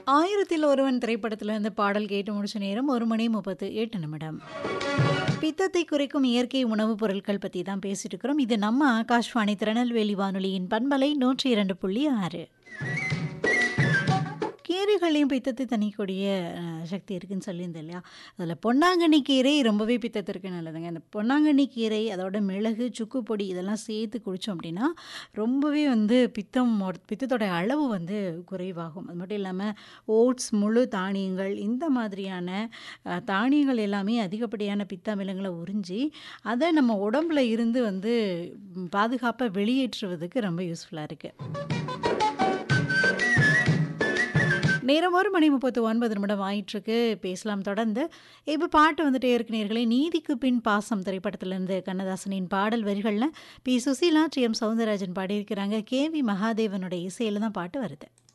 ஆயிரத்தில் ஒருவன் திரைப்படத்துல இருந்து பாடல் கேட்டு முடிச்ச நேரம் ஒரு மணி முப்பத்து எட்டு நிமிடம் பித்தத்தை குறைக்கும் இயற்கை உணவுப் பொருட்கள் பற்றி தான் பேசிட்டு இருக்கிறோம் இது நம்ம ஆகாஷ்வாணி திருநெல்வேலி வானொலியின் பண்பலை நூற்றி இரண்டு புள்ளி ஆறு கீரைகளையும் பித்தத்தை தணிக்கக்கூடிய அஹ், சக்தி இருக்குன்னு சொல்லியிருந்தேன் இல்லையா அதில் பொன்னாங்கண்ணி கீரை ரொம்பவே பித்தத்திற்கு நல்லதுங்க இந்த பொன்னாங்கண்ணி கீரை அதோட மிளகு சுக்கு பொடி இதெல்லாம் சேர்த்து குடித்தோம் அப்படின்னா ரொம்பவே வந்து பித்தம் பித்தத்தோட அளவு வந்து குறைவாகும் அது மட்டும் இல்லாமல் ஓட்ஸ் முழு தானியங்கள் இந்த மாதிரியான அஹ், தானியங்கள் எல்லாமே அதிகப்படியான பித்த அமிலங்களை உறிஞ்சி அதை நம்ம உடம்புல இருந்து வந்து பாதுகாப்பாக வெளியேற்றுவதுக்கு ரொம்ப யூஸ்ஃபுல்லாக இருக்குது நேரம் ஒரு மணி முப்பத்து ஒன்பது நிமிடம் ஆயிட்டிருக்கு பேசலாம் தொடர்ந்து இப்போ பாட்டு வந்துட்டே இருக்கு நேர்களே நீதிக்கு பின் பாசம் திரைப்படத்திலிருந்து கண்ணதாசனின் பாடல் வரிகளில் P Susheela T M Soundararajan பாடியிருக்கிறாங்க கே வி மகாதேவனுடைய இசையில் தான் பாட்டு வருது